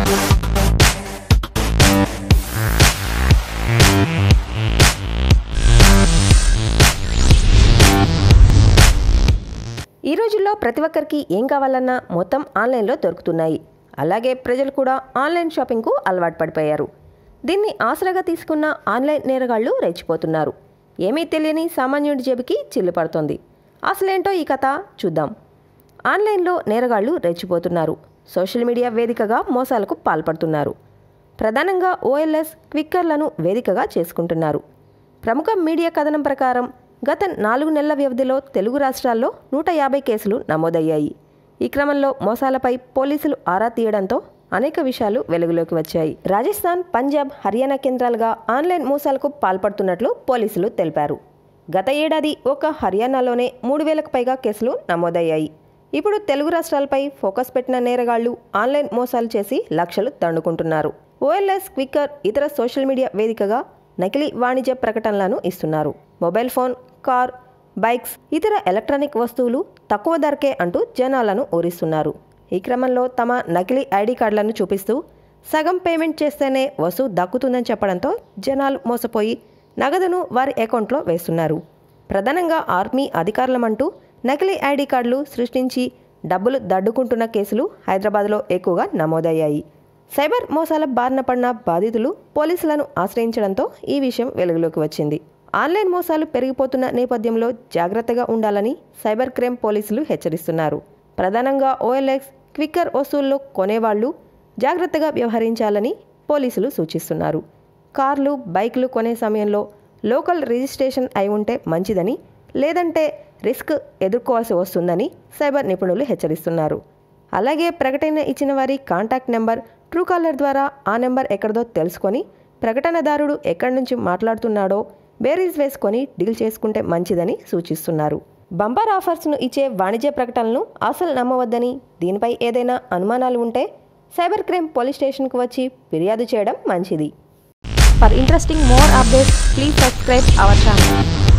ఈ రోజుల్లో ప్రతి ఒక్కరికి ఏం కావాలన్నా మొత్తం ఆన్లైన్లో దొరుకుతున్నాయి అలాగే ప్రజలు కూడా ఆన్లైన్ షాపింగ్కు అలవాటు పడిపోయారు దీన్ని ఆసరాగా తీసుకున్న ఆన్లైన్ నేరగాళ్లు రెచ్చిపోతున్నారు ఏమీ తెలియని సామాన్యుడి జేబుకి చిల్లు పడుతోంది అసలేంటో ఈ కథ చూద్దాం ఆన్లైన్లో నేరగాళ్లు రెచ్చిపోతున్నారు సోషల్ మీడియా వేదికగా మోసాలకు పాల్పడుతున్నారు ప్రధానంగా ఓఎల్ఎస్ క్విక్కర్లను వేదికగా చేసుకుంటున్నారు ప్రముఖ మీడియా కథనం ప్రకారం గత నాలుగు నెలల వ్యవధిలో తెలుగు రాష్ట్రాల్లో నూట యాభై కేసులు నమోదయ్యాయి ఈ క్రమంలో మోసాలపై పోలీసులు ఆరా తీయడంతో అనేక విషయాలు వెలుగులోకి వచ్చాయి రాజస్థాన్ పంజాబ్ హర్యానా కేంద్రాలుగా ఆన్లైన్ మోసాలకు పాల్పడుతున్నట్లు పోలీసులు తెలిపారు గత ఏడాది ఒక హర్యానాలోనే మూడు వేలకు పైగా కేసులు నమోదయ్యాయి ఇప్పుడు తెలుగు రాష్ట్రాలపై ఫోకస్ పెట్టిన నేరగాళ్లు ఆన్లైన్ మోసాలు చేసి లక్షలు దండుకుంటున్నారు ఓఎల్ఎస్ క్విక్కర్ ఇతర సోషల్ మీడియా వేదికగా నకిలీ వాణిజ్య ప్రకటనలను ఇస్తున్నారు మొబైల్ ఫోన్ కార్ బైక్స్ ఇతర ఎలక్ట్రానిక్ వస్తువులు తక్కువ ధరకే అంటూ జనాలను ఊరిస్తున్నారు ఈ క్రమంలో తమ నకిలీ ఐడి కార్డులను చూపిస్తూ సగం పేమెంట్ చేస్తేనే వస్తువు దక్కుతుందని చెప్పడంతో జనాలు మోసపోయి నగదును వారి అకౌంట్లో వేస్తున్నారు ప్రధానంగా ఆర్మీ అధికారులమంటూ నకిలీ ఐడి కార్డులు సృష్టించి డబ్బులు దడ్డుకుంటున్న కేసులు హైదరాబాద్లో ఎక్కువగా నమోదయ్యాయి సైబర్ మోసాల బారిన పడిన బాధితులు పోలీసులను ఆశ్రయించడంతో ఈ విషయం వెలుగులోకి వచ్చింది ఆన్లైన్ మోసాలు పెరిగిపోతున్న నేపథ్యంలో జాగ్రత్తగా ఉండాలని సైబర్ క్రైమ్ పోలీసులు హెచ్చరిస్తున్నారు ప్రధానంగా ఓఎల్ఎక్స్ క్విక్కర్ వస్తువుల్లో కొనేవాళ్లు జాగ్రత్తగా వ్యవహరించాలని పోలీసులు సూచిస్తున్నారు కార్లు బైక్లు కొనే సమయంలో లోకల్ రిజిస్ట్రేషన్ అయి ఉంటే మంచిదని లేదంటే రిస్క్ ఎదుర్కోవాల్సి వస్తుందని సైబర్ నిపుణులు హెచ్చరిస్తున్నారు అలాగే ప్రకటన ఇచ్చిన వారి కాంటాక్ట్ నెంబర్ ట్రూ కాలర్ ద్వారా ఆ నెంబర్ ఎక్కడదో తెలుసుకొని ప్రకటనదారుడు ఎక్కడి నుంచి మాట్లాడుతున్నాడో బేరీస్ వేసుకొని డీల్ చేసుకుంటే మంచిదని సూచిస్తున్నారు బంపర్ ఆఫర్స్ను ఇచ్చే వాణిజ్య ప్రకటనలను అసలు నమ్మవద్దని దీనిపై ఏదైనా అనుమానాలు ఉంటే సైబర్ క్రైమ్ పోలీస్ స్టేషన్కు వచ్చి ఫిర్యాదు చేయడం మంచిది For interesting more updates, please subscribe our channel.